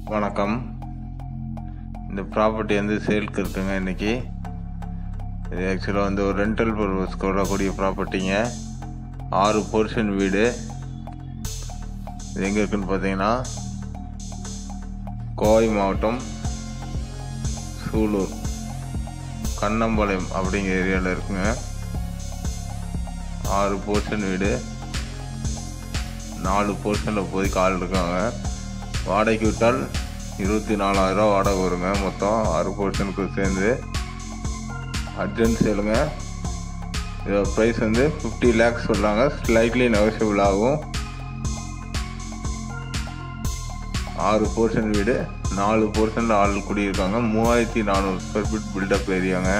வணக்கம் இந்த ப்ராப்பர்ட்டி வந்து சேல்க்கு இருக்குங்க இன்னைக்கு இது ஆக்சுவலாக வந்து ஒரு ரெண்டல் பர்பஸ் வரக்கூடிய ப்ராப்பர்ட்டிங்க ஆறு போர்ஷன் வீடு இது எங்கே இருக்குன்னு பார்த்தீங்கன்னா கோவை மாவட்டம் சூலூர் கண்ணம்பாளையம் அப்படிங்கிற ஏரியாவில் இருக்குங்க ஆறு போர்ஷன் வீடு நாலு போர்ஷனில் இப்போதைக்கு ஆள் இருக்காங்க வாடகைக்கு விட்டால் இருபத்தி நாலாயிரம் வாடகை வருங்க மொத்தம் ஆறு போர்ஷனுக்கு சேர்ந்து அர்ஜென்ட் சேலுங்க இதோட ப்ரைஸ் வந்து ஃபிஃப்டி லேக்ஸ் சொல்கிறாங்க ஸ்லைட்லி நெகோசியபிள் ஆகும் ஆறு போர்ஷன் வீடு நாலு போர்ஷனில் ஆள் குடியிருக்காங்க மூவாயிரத்தி நானூறு ஸ்கொயர் ஃபீட் பில்டப் ஏரியாங்க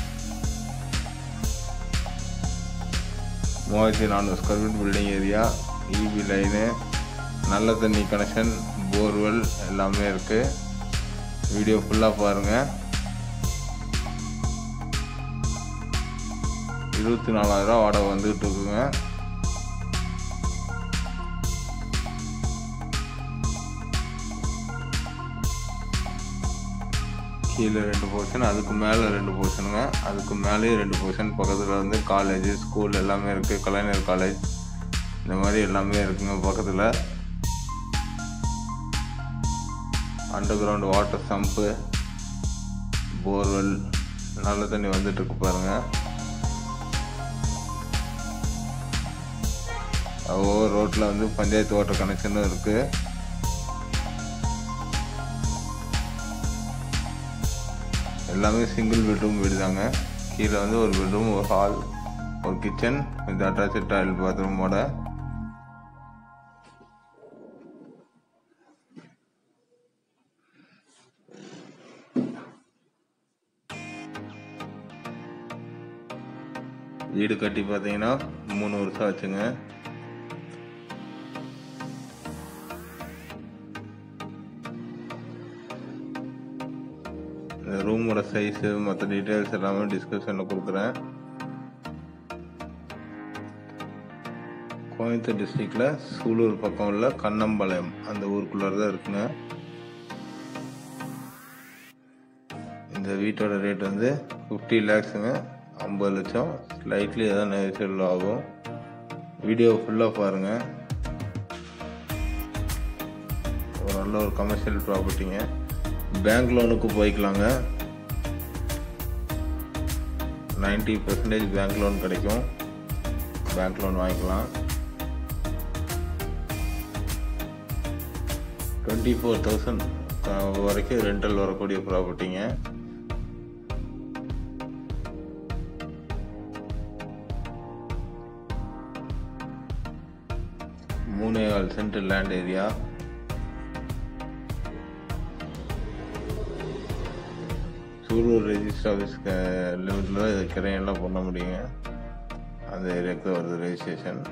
மூவாயிரத்தி நானூறு square feet building area EB line நல்ல தண்ணி கனெக்ஷன் போர்வெல் எல்லாமே இருக்குது வீடியோ ஃபுல்லாக பாருங்கள் இருபத்தி நாலாயிரம் வாடகை வந்துகிட்டு இருக்குங்க கீழே ரெண்டு போர்ஷன் அதுக்கு மேலே ரெண்டு போர்ஷனுங்க அதுக்கு மேலேயும் ரெண்டு போர்ஷன் பக்கத்தில் வந்து காலேஜ் ஸ்கூல் எல்லாமே இருக்குது கலைஞர் காலேஜ் இந்த மாதிரி எல்லாமே இருக்குங்க பக்கத்தில் underground water sump borewell நல்ல தண்ணி வந்துட்டு இருக்கு பாருங்க ஒவ்வொரு ரோட்டில் வந்து பஞ்சாயத்து வாட்டர் கனெக்ஷனும் இருக்கு எல்லாமே சிங்கிள் பெட்ரூம் வீடு தாங்க கீழே வந்து ஒரு பெட்ரூம் ஒரு ஹால் ஒரு கிச்சன் வித் அட்டாச்சு டாய்லெட் பாத்ரூமோட வீடு கட்டி பார்த்தீங்கன்னா மூணு வருஷம் ஆச்சுங்க இந்த ரூமோட சைஸு மற்ற டீட்டெயில்ஸ் எல்லாமே டிஸ்கிரிப்ஷனில் கொடுக்குறேன் கோயம்புத்தூர் டிஸ்ட்ரிக்டில் சூலூர் பக்கம் உள்ள கண்ணம்பாளையம் அந்த ஊருக்குள்ளார தான் இருக்குங்க இந்த வீட்டோட ரேட் வந்து ஃபிஃப்டி லேக்ஸுங்க ஐம்பது லட்சம் ஸ்லைட்லி எதாவது நெகோசியபிள் ஆகும் வீடியோ ஃபுல்லாக பாருங்கள் ஒரு நல்ல ஒரு கமர்ஷியல் ப்ராப்பர்ட்டிங்க பேங்க் லோனுக்கு போய்க்கலாங்க நைன்டி பர்சன்டேஜ் பேங்க் லோன் கிடைக்கும் பேங்க் லோன் வாங்கிக்கலாம் டுவெண்ட்டி ஃபோர் தௌசண்ட் வரைக்கும் ரெண்டல் வரக்கூடிய ப்ராப்பர்ட்டிங்க மூணே கால் cent land area Sulur register office லிமிட்டில் இது கிரையெல்லாம் பண்ண முடியுங்க அந்த ஏரியாவுக்கு தான் வருது ரெஜிஸ்ட்ரேஷன்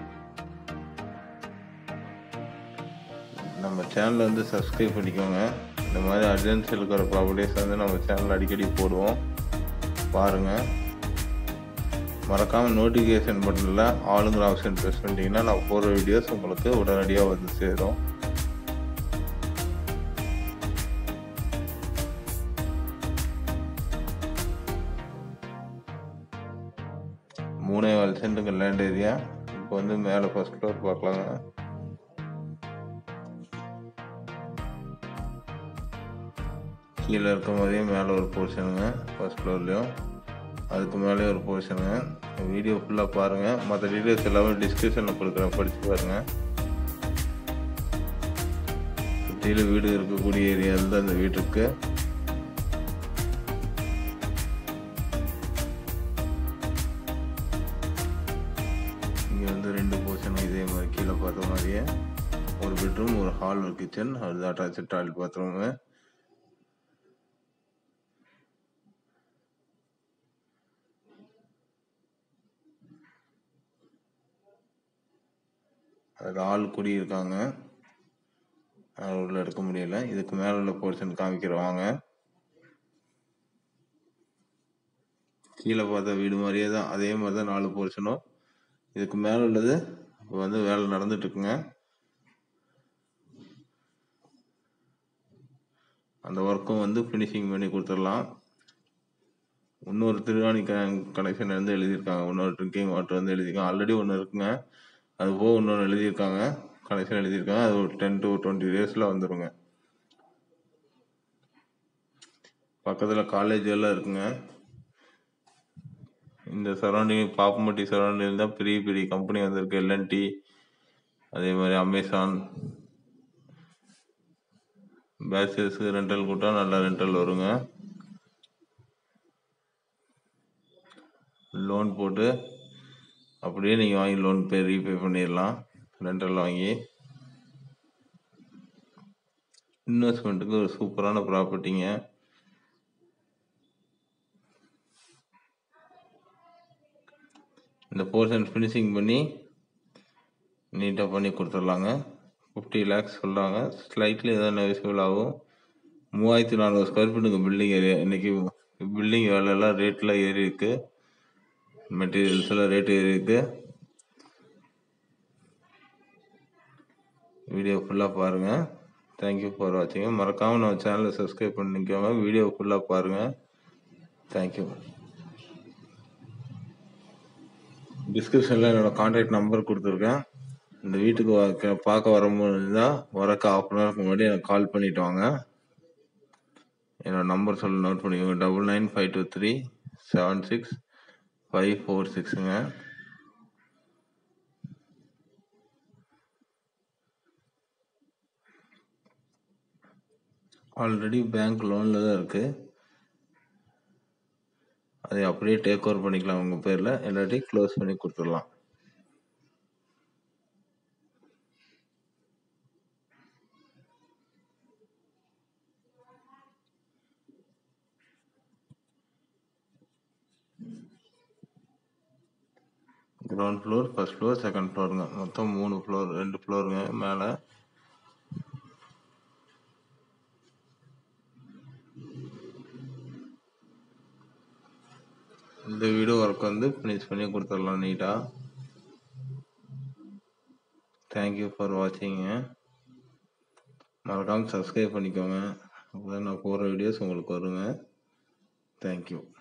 நம்ம சேனலை வந்து சப்ஸ்கிரைப் பண்ணிக்கோங்க இந்த மாதிரி அர்ஜென்சி இருக்கிற ப்ராப்பர்ட்டிஸ் வந்து நம்ம சேனல் அடிக்கடி போடுவோம் பாருங்கள் மறக்காமல் நோட்டிஃபிகேஷன் பட்டனில் ஆளுங்கிற ஆப்ஷன் ப்ரெஸ் பண்ணிட்டீங்கன்னா நான் போடுற வீடியோஸ் உங்களுக்கு உடனடியாக வந்து சேரும் மூணே நாலு சென்ட்டுங்க லேண்ட் ஏரியா இப்போ வந்து மேலே ஃபர்ஸ்ட் ஃப்ளோர் பார்க்கலாங்க கீழே இருக்க மாதிரியே மேலே ஒரு போர்ஷனுங்க ஃபர்ஸ்ட் ஃப்ளோர்லேயும் அதுக்கு மேலே ஒரு போர்ஷனுங்க வீடியோ ஃபுல்லாக பாருங்கள் மற்ற டீட்டெயில்ஸ் எல்லாமே டிஸ்கிரிப்ஷனில் கொடுக்குறேன் படித்து பாருங்கள் சுற்றிலும் வீடு இருக்கக்கூடிய ஏரியாவில் தான் அந்த வீட்டுக்கு இங்கே வந்து ரெண்டு போர்ஷன் இதே மாதிரி கீழே பார்த்த மாதிரியே ஒரு பெட்ரூம் ஒரு ஹால் ஒரு கிச்சன் அது அட்டாச்சு டாய்லெட் பாத்ரூமு அதில் ஆள் குடியிருக்காங்க அது உள்ள எடுக்க முடியல இதுக்கு மேலே உள்ள போர்ஷன் காமிக்கிறவாங்க கீழே பார்த்த வீடு மாதிரியே தான் அதே மாதிரி தான் நாலு போர்ஷனும் இதுக்கு மேலே உள்ளது இப்போ வந்து வேலை நடந்துட்டு இருக்குங்க அந்த ஒர்க்கும் வந்து ஃபினிஷிங் பண்ணி கொடுத்துடலாம் இன்னொரு திருவாணி க கனெக்ஷன் வந்து எழுதியிருக்காங்க இன்னொரு ட்ரிங்கிங் வாட்டர் வந்து எழுதியிருக்காங்க ஆல்ரெடி ஒன்று இருக்குங்க அது போக இன்னொன்று எழுதியிருக்காங்க கனெக்ஷன் எழுதியிருக்காங்க அது ஒரு டென் டு டுவெண்ட்டி டேஸில் வந்துருங்க பக்கத்தில் காலேஜ் எல்லாம் இருக்குங்க இந்த சரௌண்டிங் பாப்பம்பட்டி சரௌண்டிங் தான் பெரிய பெரிய கம்பெனி வந்திருக்கு எல்என்டி அதே மாதிரி அமேசான் பேச்சஸ்க்கு ரெண்டல் கூட்டம் நல்ல ரெண்டல் வருங்க லோன் போட்டு அப்படியே நீங்கள் வாங்கி லோன் பே ரீபே பண்ணிடலாம் ரெண்டல் வாங்கி இன்வெஸ்ட்மெண்ட்டுக்கு ஒரு சூப்பரான ப்ராப்பர்ட்டிங்க இந்த போர்ஷன் ஃபினிஷிங் பண்ணி நீட்டாக பண்ணி கொடுத்துட்லாங்க ஃபிஃப்டி லேக்ஸ் சொல்கிறாங்க ஸ்லைட்லி ஏதாவது நெவிசிபிள் ஆகும் மூவாயிரத்தி நானூறு ஸ்கொயர் ஃபீட்டுங்க பில்டிங் ஏரியா இன்றைக்கி பில்டிங் வேலையெல்லாம் ரேட்லாம் ஏறி இருக்கு மெட்டீரியல்ஸ் எல்லாம் ரேட் ஏறி இருக்கு வீடியோ ஃபுல்லாக பாருங்கள் தேங்க்யூ ஃபார் வாட்சிங்க மறக்காமல் நம்ம சேனலை சப்ஸ்கிரைப் பண்ணிக்கோங்க வீடியோ ஃபுல்லாக பாருங்கள் தேங்க்யூ டிஸ்கிரிப்ஷனில் என்னோடய கான்டாக்ட் நம்பர் கொடுத்துருக்கேன் இந்த வீட்டுக்கு வ- பார்க்க வரும்போது தான் வரக்கு ஆஃப் அன் ஹவருக்கு முன்னாடி எனக்கு கால் பண்ணிட்டு வாங்க என்னோட நம்பர் சொல்லி நோட் பண்ணிக்கோங்க double nine five two three seven six five four சிக்ஸுங்க ஆல்ரெடி பேங்க் லோனில் தான் இருக்குது அதை அப்படியே டேக் ஓவர் பண்ணிக்கலாம் உங்கள் பேரில் இல்லாட்டி க்ளோஸ் பண்ணி கொடுத்துடலாம் ground floor first floor second ஃப்ளோருங்க மொத்தம் மூணு ஃப்ளோர் ரெண்டு ஃப்ளோருங்க மேலே இந்த வீடு ஒர்க் வந்து ஃபினிஷ் பண்ணி கொடுத்துடலாம் நீட்டாக தேங்க்யூ ஃபார் வாட்சிங்க மறக்காமல் சப்ஸ்கிரைப் பண்ணிக்கோங்க அப்போ நான் போகிற வீடியோஸ் உங்களுக்கு வருங்க தேங்க்யூ